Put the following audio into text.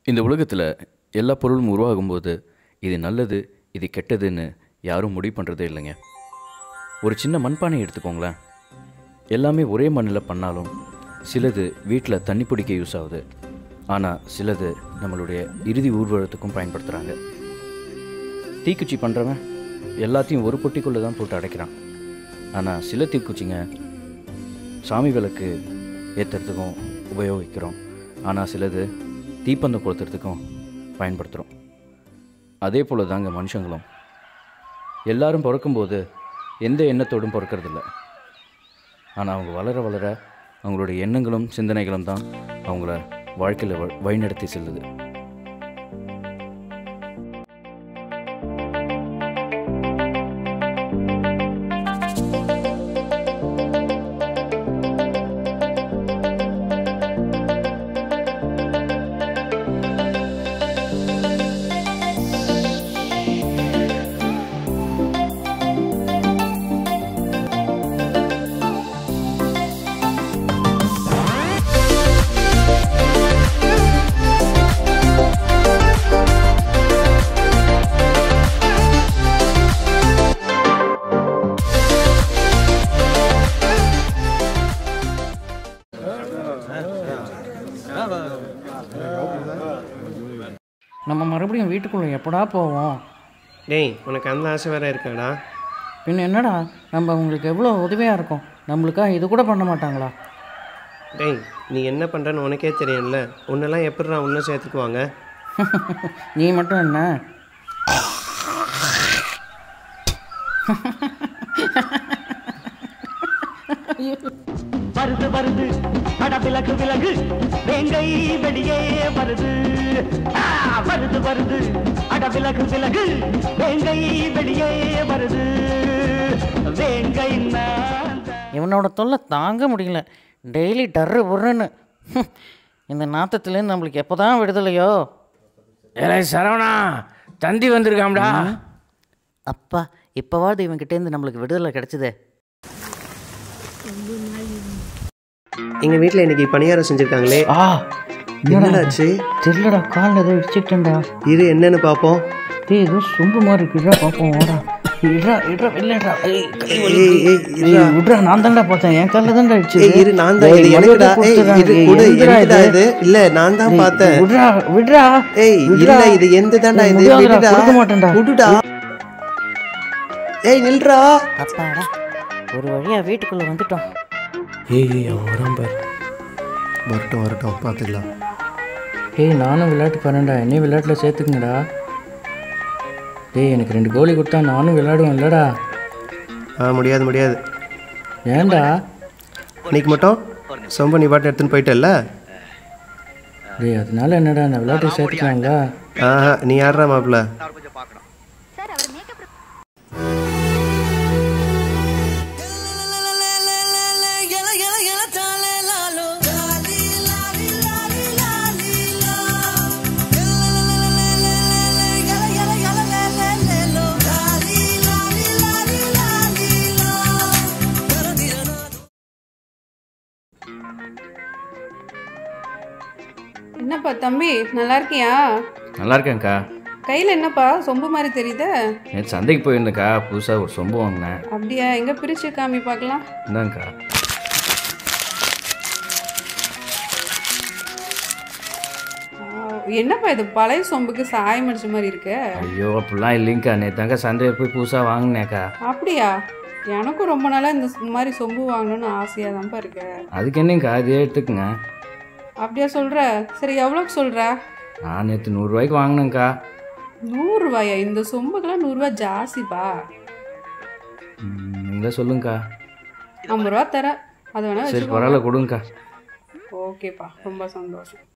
இந்த உலகத்தில் எல்லா பொருளும் உருவாகும்போது இது நல்லது இது கெட்டதுன்னு யாரும் முடிவு பண்ணுறதே இல்லைங்க ஒரு சின்ன மண்பானை எடுத்துக்கோங்களேன் எல்லாமே ஒரே மண்ணில் பண்ணாலும் சிலது வீட்டில் தண்ணி பிடிக்க யூஸ் ஆகுது ஆனால் சிலது நம்மளுடைய இறுதி ஊர்வலத்துக்கும் பயன்படுத்துகிறாங்க தீக்குச்சி பண்ணுறவன் எல்லாத்தையும் ஒரு பொட்டிக்குள்ளே தான் போட்டு அடைக்கிறான் ஆனால் சில தீக்குச்சிங்க சாமி விளக்கு ஏற்றுறதுக்கும் உபயோகிக்கிறோம் ஆனால் சிலது தீப்பந்தம் கொளுத்துறதுக்கும் பயன்படுத்துகிறோம் அதே போல் தாங்க மனுஷங்களும் எல்லாரும் பிறக்கும்போது எந்த எண்ணத்தோடும் பிறக்கறதில்ல ஆனால் அவங்க வளர வளர அவங்களுடைய எண்ணங்களும் சிந்தனைகளும் தான் அவங்கள வாழ்க்கையில் வ- வழிநடத்தி செல்லுது நம்ம மறுபடியும் வீட்டுக்குள்ளே எப்படா போவோம் டேய் உனக்கு அந்த ஆசை வேற இருக்காடா பின்ன என்னடா நம்ம அவங்களுக்கு எவ்வளோ உதவியாக இருக்கோம் நம்மளுக்காக இது கூட பண்ண மாட்டாங்களா டேய் நீ என்ன பண்ணுறன்னு உனக்கே தெரியும்ல உன்னெல்லாம் எப்படிடா உன்னை சேர்த்துக்குவாங்க நீ மட்டும் என்ன வருது வருது அட விலகு விலகு வேங்கை வெளியே வருது ஆ, வருது வருது அட விலகு விலகு வேங்கை வெளியே வருது வேங்கை நான் இவனோட தொல்லை தாங்க முடியல டெய்லி டர்ரு புர்ருன்னு ஹம். இந்த நாத்தத்துலேருந்து நம்மளுக்கு எப்போ தான் விடுதலையோ ஏலே சரவணா தந்தி வந்திருக்காம்டா அப்பா இப்போவாவது இவன்கிட்டேருந்து நம்மளுக்கு விடுதலை கிடைச்சதே எங்கள் வீட்டில் இன்னைக்கு பணியாரம் செஞ்சுருக்காங்களே ஆ என்னடாச்சு தெரியலடா காலில் ஏதோ இடிச்சிட்டேன்டா இரு என்னன்னு பார்ப்போம் டேய் ஏதோ சொம்பு மாதிரி இருக்குடா பார்ப்போம் வாடா இட்ரா இட்ரா இல்லடா ஏய் கை ஏய், வலிக்குது. ஏய், இருடா. ஏய், விட்றா நான் தான்டா பார்த்தேன் என் காலில் தான்டா அடிச்சு ஏய் இரு நான் தான் இது எனக்குடா ஏய் இது கொடு எனக்குடா இது இல்ல நான் தான் பார்த்தேன் விட்றா விட்றா ஏய் விட்றா. இல்ல இது எந்த தாண்டா ஏய், இது முடியாதுடா, விடுடா கொடுக்க மாட்டேன்டா. விடுடா ஏய் நில்றா அப்பாடா ஒரு வழியா வீட்டுக்குள்ள வந்துட்டோம் ஏய் ஏய் அவன் வரான் பாரு வரட்டும் வரட்டும் பார்த்துக்கலாம் ஏய் நானும் விளையாட்டு வரேன்டா என்னையும் விளையாட்டில் சேர்த்துக்குங்கடா டேய் எனக்கு ரெண்டு கோலி கொடுத்தா நானும் விளையாடுவேன் இல்லடா ஆ முடியாது முடியாது ஏன்டா இன்னைக்கு மட்டும் சொம்ப நீ பாட்டு எடுத்துன்னு போயிட்டல்ல டேய் அதனால என்னடா நான் விளையாட்டை சேர்த்துக்கலாங்களா ஆஹா நீ யாரா மாப்பிள்ள என்னப்பா தம்பி நல்லா இருக்கியா நல்லா இருக்கேன்க்கா கையில் என்னப்பா சொம்பு மாதிரி தெரியுது நேற்று சந்தைக்கு போயிருந்தேன்க்கா புதுசாக ஒரு சொம்பு வாங்கினேன் அப்படியா எங்கே பிரித்து காமி பார்க்கலாம் இந்தாங்க்கா ஆ, என்னப்பா இது பழைய சொம்புக்கு சாயம் அடிச்ச மாதிரி இருக்கு ஐயோ அப்படிலாம் இல்லைங்க்கா நேற்றாங்க சந்தையில் போய் புதுசாக வாங்கினேக்கா அப்படியா எனக்கும் ரொம்ப நாளாக இந்த ஸ்- மாதிரி சொம்பு வாங்கணும்னு ஆசையாக தான்ப்பா இருக்கு அதுக்கு என்னங்க்கா இதே எடுத்துக்கங்க அப்படியா சொல்கிற சரி எவ்வளோக்கு சொல்கிற நான் நேற்று நூறுரூவாய்க்கு வாங்கினேங்க்கா நூறுரூவாயா இந்த சொம்புக்கெல்லாம் நூறுரூவா ஜாஸ்திப்பா ம், நீங்களே சொல்லுங்கக்கா ஐம்பது ரூபா தரேன் அது வேணா சரி வச்சுக்கோ பரவாயில்ல கொடுங்கக்கா ஓகேப்பா ரொம்ப சந்தோஷம்